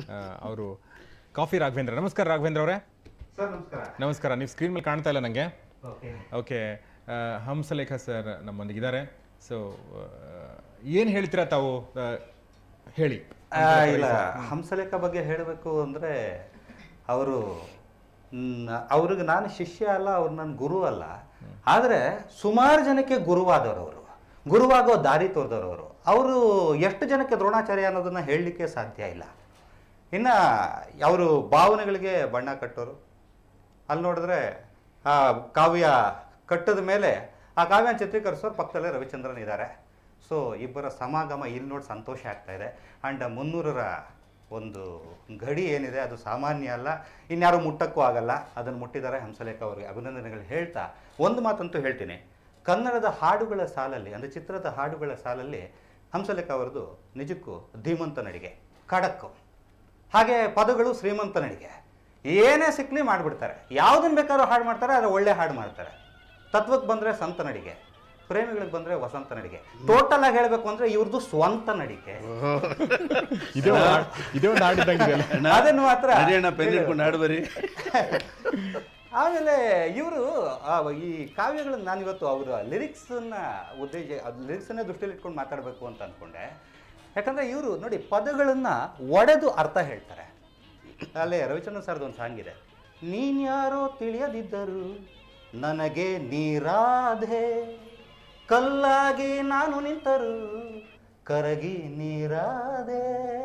ಅವರು ಕಾಫಿ ರಾಘವೇಂದ್ರ ನಮಸ್ಕಾರ ರಾಘವೇಂದ್ರ ಅವರೇ ಸರ್ ನಮಸ್ಕಾರ ನಮಸ್ಕಾರ ನೀವು ಸ್ಕ್ರೀನ್ ಮೇಲೆ ಕಾಣ್ತಾ ಇಲ್ಲ ನನಗೆ ಓಕೆ ಓಕೆ ಹಂಸಲೇಖ ಸರ್ ನಮ್ಮೊಂದಿಗಿದ್ದಾರೆ ಸೊ ಏನು ಹೇಳ್ತೀರಾ ತಾವು ಆ, ಹೇಳಿ ಇಲ್ಲ ಹಂಸಲೇಖ ಬಗ್ಗೆ ಹೇಳಬೇಕು ಅಂದರೆ ಅವರು ಅವ್ರಿಗೆ ನಾನು ಶಿಷ್ಯ ಅಲ್ಲ ಅವ್ರು ನನ್ನ ಗುರು ಅಲ್ಲ ಆದರೆ ಸುಮಾರು ಜನಕ್ಕೆ ಗುರುವಾದವರು ಅವರು ಗುರುವಾಗೋ ದಾರಿ ತೋರಿದವರು ಅವರು ಅವರು ಎಷ್ಟು ಜನಕ್ಕೆ ದ್ರೋಣಾಚಾರ್ಯ ಅನ್ನೋದನ್ನ ಹೇಳಲಿಕ್ಕೆ ಸಾಧ್ಯ ಇಲ್ಲ ಇನ್ನು ಅವರು ಭಾವನೆಗಳಿಗೆ ಬಣ್ಣ ಕಟ್ಟೋರು ಅಲ್ಲಿ ನೋಡಿದ್ರೆ ಆ ಕಾವ್ಯ ಕಟ್ಟದ ಮೇಲೆ ಆ ಕಾವ್ಯ ಚಿತ್ರೀಕರಿಸೋರು ಪಕ್ಕದಲ್ಲೇ ರವಿಚಂದ್ರನ್ ಇದ್ದಾರೆ ಸೊ ಇಬ್ಬರ ಸಮಾಗಮ ಇಲ್ಲಿ ನೋಡಿ ಸಂತೋಷ ಆಗ್ತಾ ಇದೆ ಆ್ಯಂಡ್ ಮುನ್ನೂರರ ಒಂದು ಗಡಿ ಏನಿದೆ ಅದು ಸಾಮಾನ್ಯ ಅಲ್ಲ ಇನ್ಯಾರು ಮುಟ್ಟಕ್ಕೂ ಆಗಲ್ಲ ಅದನ್ನು ಮುಟ್ಟಿದ್ದಾರೆ ಹಂಸಲೇಖ ಅವರಿಗೆ ಅಭಿನಂದನೆಗಳು ಹೇಳ್ತಾ ಒಂದು ಮಾತಂತೂ ಹೇಳ್ತೀನಿ ಕನ್ನಡದ ಹಾಡುಗಳ ಸಾಲಲ್ಲಿ ಅಂದರೆ ಚಿತ್ರದ ಹಾಡುಗಳ ಸಾಲಲ್ಲಿ ಹಂಸಲೇಖ ಅವರದು ನಿಜಕ್ಕೂ ಧೀಮಂತ ನಡಿಗೆ ಖಡಕ್ಕು ಹಾಗೆ ಪದಗಳು ಶ್ರೀಮಂತ ನಡಿಗೆ ಏನೇ ಸಿಕ್ಲಿ ಮಾಡಿಬಿಡ್ತಾರೆ ಯಾವುದನ್ನು ಬೇಕಾದ್ರೂ ಹಾಡು ಮಾಡ್ತಾರೆ ಆದರೆ ಒಳ್ಳೆ ಹಾಡು ಮಾಡ್ತಾರೆ ತತ್ವಕ್ಕೆ ಬಂದರೆ ಸಂತ ನಡಿಗೆ ಪ್ರೇಮಿಗಳಿಗೆ ಬಂದರೆ ವಸಂತ ನಡಿಗೆ ಟೋಟಲ್ ಆಗಿ ಹೇಳಬೇಕು ಅಂದರೆ ಇವ್ರದ್ದು ಸ್ವಂತ ನಡಿಗೆ ಇದೇ ಒಂದು ಹಾಡ್- ಇದೇ ಒಂದು ಹಾಡಿದ್ದಂಗಿದೆ ಅದನ್ನು ಮಾತ್ರ ಹರಿಯಣ್ಣ ಪೆನ್ ಹಿಡ್ಕೊಂಡು ಹಾಡು ಬರಿ ಆಮೇಲೆ ಇವರು ಈ ಕಾವ್ಯಗಳನ್ನ ನಾನು ಇವತ್ತು ಅವರ ಲಿರಿಕ್ಸನ್ನ ಉದ್ದೇಶ ಅದು ಲಿರಿಕ್ಸನ್ನೇ ದೃಷ್ಟಿಯಲ್ಲಿ ಇಟ್ಕೊಂಡು ಮಾತಾಡಬೇಕು ಅಂತ ಅಂದ್ಕೊಂಡೆ ಯಾಕಂದ್ರೆ ಇವರು ನೋಡಿ ಪದಗಳನ್ನ ಒಡೆದು ಅರ್ಥ ಹೇಳ್ತಾರೆ ಅಲ್ಲೇ ರವಿಚಂದ್ರನ್ ಸರ್ದು ಒಂದು ಸಾಂಗ್ ಇದೆ ನೀನ್ಯಾರೋ ತಿಳಿಯದಿದ್ದರು ನನಗೆ ನೀರಾಧೆ ಕಲ್ಲಾಗಿ ನಾನು ನಿಂತರು ಕರಗಿ ನೀರಾದೆ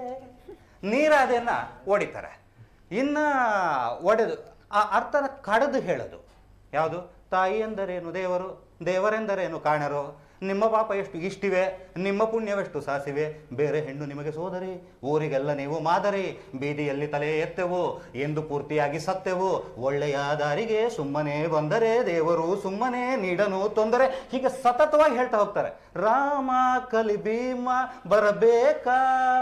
ನೀರಾದೆನ ಓಡಿತಾರೆ ಇನ್ನ ಒಡೆದು ಆ ಅರ್ಥನ ಕಡೆದು ಹೇಳೋದು ಯಾವುದು ತಾಯಿ ಎಂದರೇನು ದೇವರು ದೇವರೆಂದರೇನು ಕಾಣರು ನಿಮ್ಮ ಪಾಪ ಎಷ್ಟು ಇಷ್ಟಿವೆ ನಿಮ್ಮ ಪುಣ್ಯವೆಷ್ಟು ಸಾಸಿವೆ ಬೇರೆ ಹೆಣ್ಣು ನಿಮಗೆ ಸೋದರಿ ಊರಿಗೆಲ್ಲ ನೀವು ಮಾದರಿ ಬೀದಿಯಲ್ಲಿ ತಲೆ ಎತ್ತೆವು ಎಂದು ಪೂರ್ತಿಯಾಗಿ ಸತ್ತೆವು ಒಳ್ಳೆಯ ದಾರಿಗೆ ಸುಮ್ಮನೆ ಬಂದರೆ ದೇವರು ಸುಮ್ಮನೆ ನೀಡನು ತೊಂದರೆ ಹೀಗೆ ಸತತವಾಗಿ ಹೇಳ್ತಾ ಹೋಗ್ತಾರೆ ರಾಮ ಕಲಿ ಭೀಮ ಬರಬೇಕಾ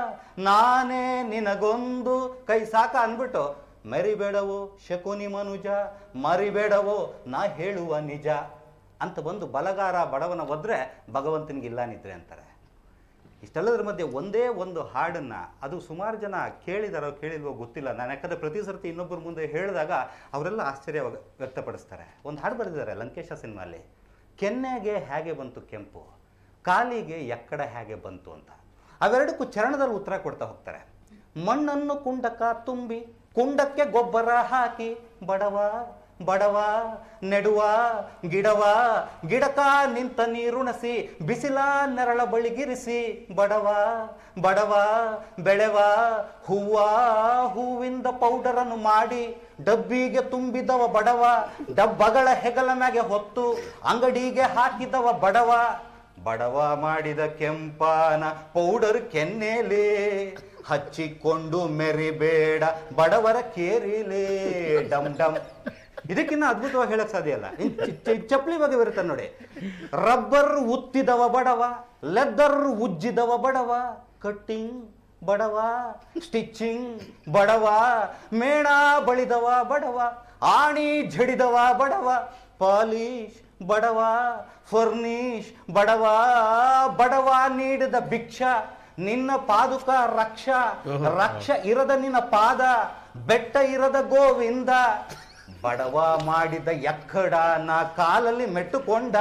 ನಾನೇ ನಿನಗೊಂದು ಕೈ ಸಾಕ ಅಂದ್ಬಿಟ್ಟು ಮರಿಬೇಡವೋ ಶಕುನಿ ಮನುಜ ಮರಿಬೇಡವೋ ನಾ ಹೇಳುವ ನಿಜ ಅಂತ ಬಂದು ಬಲಗಾರ ಬಡವನ ಒದ್ರೆ ಭಗವಂತನಿಗಿಲ್ಲ ನಿದ್ರೆ ಅಂತಾರೆ ಇಷ್ಟೆಲ್ಲದರ ಮಧ್ಯೆ ಒಂದೇ ಒಂದು ಹಾಡನ್ನ ಅದು ಸುಮಾರು ಜನ ಕೇಳಿದಾರೋ ಕೇಳಿಲ್ವೋ ಗೊತ್ತಿಲ್ಲ ನಾನು ಯಾಕಂದ್ರೆ ಪ್ರತಿ ಸರ್ತಿ ಇನ್ನೊಬ್ಬರ ಮುಂದೆ ಹೇಳಿದಾಗ ಅವರೆಲ್ಲ ಆಶ್ಚರ್ಯ ವ್ಯ- ವ್ಯಕ್ತಪಡಿಸ್ತಾರೆ ಒಂದು ಹಾಡು ಬರೆದಿದ್ದಾರೆ ಲಂಕೇಶ ಸಿನಿಮಾಲಿ ಕೆನ್ನೆಗೆ ಹೇಗೆ ಬಂತು ಕೆಂಪು ಕಾಲಿಗೆ ಎಕ್ಕಡ ಹೇಗೆ ಬಂತು ಅಂತ ಅವೆರಡಕ್ಕೂ ಚರಣದಲ್ಲಿ ಉತ್ತರ ಕೊಡ್ತಾ ಹೋಗ್ತಾರೆ ಮಣ್ಣನ್ನು ಕುಂಡಕ ತುಂಬಿ ಕುಂಡಕ್ಕೆ ಗೊಬ್ಬರ ಹಾಕಿ ಬಡವ ಬಡವ ನೆಡುವ ಗಿಡವ ಗಿಡಕ ನಿಂತ ನೀರುಣಸಿ ಬಿಸಿಲ ನೆರಳ ಬಳಿಗಿರಿಸಿ ಬಡವ ಬಡವ ಬೆಳೆವ ಹೂವ ಹೂವಿಂದ ಪೌಡರನ್ನು ಮಾಡಿ ಡಬ್ಬಿಗೆ ತುಂಬಿದವ ಬಡವ ಡಬ್ಬಗಳ ಹೆಗಲ ಮ್ಯಾಗೆ ಹೊತ್ತು ಅಂಗಡಿಗೆ ಹಾಕಿದವ ಬಡವ ಬಡವ ಮಾಡಿದ ಕೆಂಪಾನ ಪೌಡರ್ ಕೆನ್ನೆಲೆ ಹಚ್ಚಿಕೊಂಡು ಮೆರಿಬೇಡ ಬಡವರ ಕೇರಿಲೇ ಡಮ್ ಡಮ್ ಇದಕ್ಕಿನ್ನ ಅದ್ಭುತವಾಗಿ ಹೇಳಕ್ ಸಾಧ್ಯ ಇಲ್ಲ ಇನ್ ಚಿ- ಚಿ- ಚಪ್ಪಲಿ ಬಗ್ಗೆ ಬರುತ್ತೆ ನೋಡಿ ರಬ್ಬರ್ ಉತ್ತಿದವ ಬಡವ ಲೆದರ್ ಉಜ್ಜಿದವ ಬಡವ ಕಟ್ಟಿಂಗ್ ಬಡವ ಸ್ಟಿಚಿಂಗ್ ಬಡವ ಮೇಣ ಬಳಿದವ ಬಡವ ಆಣಿ ಜಡಿದವ ಬಡವ ಪಾಲಿಶ್ ಬಡವ ಫರ್ನಿಶ್ ಬಡವ ಬಡವ ನೀಡಿದ ಭಿಕ್ಷ ನಿನ್ನ ಪಾದುಕ ರಕ್ಷ ರಕ್ಷ ಇರದ ನಿನ್ನ ಪಾದ ಬೆಟ್ಟ ಇರದ ಗೋವಿಂದ ಬಡವ ಮಾಡಿದ ಎಕ್ಕಡ ನಾ ಕಾಲಲ್ಲಿ ಮೆಟ್ಟುಕೊಂಡ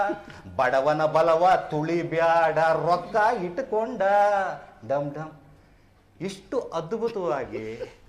ಬಡವನ ಬಲವ ತುಳಿಬ್ಯಾಡ ರೊಕ್ಕ ಇಟ್ಟುಕೊಂಡ ಡಮ್ ಡಮ್ ಇಷ್ಟು ಅದ್ಭುತವಾಗಿ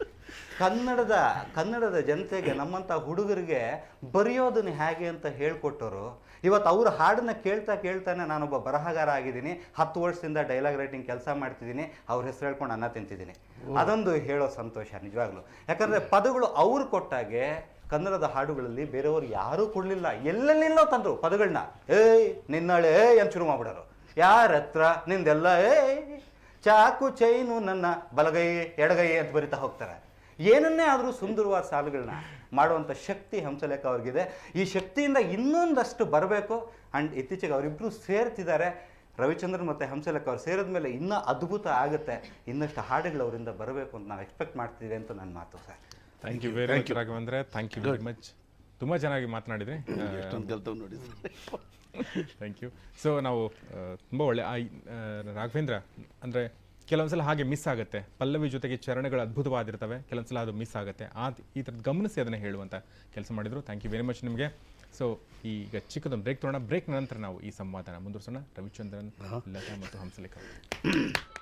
ಕನ್ನಡದ ಕನ್ನಡದ ಜನತೆಗೆ ನಮ್ಮಂಥ ಹುಡುಗರಿಗೆ ಬರೆಯೋದನ್ನ ಹೇಗೆ ಅಂತ ಹೇಳ್ಕೊಟ್ಟರು ಇವತ್ತು ಅವ್ರ ಹಾಡನ್ನ ಕೇಳ್ತಾ ಕೇಳ್ತಾನೆ ನಾನೊಬ್ಬ ಬರಹಗಾರ ಆಗಿದ್ದೀನಿ ಹತ್ತು ವರ್ಷದಿಂದ ಡೈಲಾಗ್ ರೈಟಿಂಗ್ ಕೆಲಸ ಮಾಡ್ತಿದ್ದೀನಿ ಅವ್ರ ಹೆಸರು ಹೇಳ್ಕೊಂಡು ಅನ್ನ ತಿಂತಿದ್ದೀನಿ ಅದೊಂದು ಹೇಳೋ ಸಂತೋಷ ನಿಜವಾಗ್ಲೂ ಯಾಕಂದ್ರೆ ಪದಗಳು ಅವ್ರು ಕೊಟ್ಟಾಗೆ ಕನ್ನಡದ ಹಾಡುಗಳಲ್ಲಿ ಬೇರೆಯವ್ರು ಯಾರೂ ಕೊಡಲಿಲ್ಲ ಎಲ್ಲೆಲ್ಲಿಲ್ಲೋ ತಂದ್ರು ಪದಗಳನ್ನ ಏಯ್ ನಿನ್ನಳೆ ಏಯ್ ಅಂತ ಶುರು ಮಾಡ್ಬಿಡೋರು ಯಾರ ಹತ್ರ ನಿಂದೆಲ್ಲ ಏಯ್ ಚಾಕು ಚೈನು ನನ್ನ ಬಲಗೈ ಎಡಗೈ ಅಂತ ಬರಿತಾ ಹೋಗ್ತಾರೆ ಏನನ್ನೇ ಆದರೂ ಸುಂದರವಾದ ಸಾಲುಗಳನ್ನ ಮಾಡುವಂಥ ಶಕ್ತಿ ಹಂಸಲೇಖ ಅವ್ರಿಗಿದೆ ಈ ಶಕ್ತಿಯಿಂದ ಇನ್ನೊಂದಷ್ಟು ಬರಬೇಕು ಆ್ಯಂಡ್ ಇತ್ತೀಚೆಗೆ ಅವರಿಬ್ಬರು ಸೇರ್ತಿದ್ದಾರೆ ರವಿಚಂದ್ರನ್ ಮತ್ತು ಹಂಸಲೇಖ ಅವ್ರು ಸೇರಿದ ಮೇಲೆ ಇನ್ನೂ ಅದ್ಭುತ ಆಗುತ್ತೆ ಇನ್ನಷ್ಟು ಹಾಡುಗಳು ಅವರಿಂದ ಬರಬೇಕು ಅಂತ ನಾವು ಎಕ್ಸ್ಪೆಕ್ಟ್ ಮಾಡ್ತಿದ್ದೀವಿ ಅಂತ ನನ್ನ ಮಾತು sir thank you very much Raghavendra thank you very much ತುಂಬ ಚೆನ್ನಾಗಿ ಮಾತನಾಡಿದ್ರಿ ಎಷ್ಟೊಂದು ಕಲ್ತವ್ ನೋಡಿ ಥ್ಯಾಂಕ್ ಯು ಸೊ ನಾವು ತುಂಬ ಒಳ್ಳೆ ಆ, ಆ, ರಾಘವೇಂದ್ರ ಅಂದರೆ ಕೆಲವೊಂದ್ಸಲ ಹಾಗೆ ಮಿಸ್ ಆಗುತ್ತೆ ಪಲ್ಲವಿ ಜೊತೆಗೆ ಚರಣಗಳು ಅದ್ಭುತವಾಗಿರ್ತವೆ ಕೆಲವೊಂದ್ಸಲ ಅದು ಮಿಸ್ ಆಗುತ್ತೆ ಆ ಈ ಥರದ್ದು ಗಮನಿಸಿ ಅದನ್ನು ಹೇಳುವಂಥ ಕೆಲಸ ಮಾಡಿದ್ರು ಥ್ಯಾಂಕ್ ಯು ವೆರಿ ಮಚ್ ನಿಮಗೆ ಸೊ ಈಗ ಚಿಕ್ಕದೊಂದು ಬ್ರೇಕ್ ತೊಗೊಳ್ಳೋಣ ಬ್ರೇಕ್ ನಂತರ ನಾವು ಈ ಸಂವಾದನ ಮುಂದುವರಿಸೋಣ ರವಿಚಂದ್ರನ್ ಲತಾ ಮತ್ತು ಹಂಸಲೇಖ ಅವರು.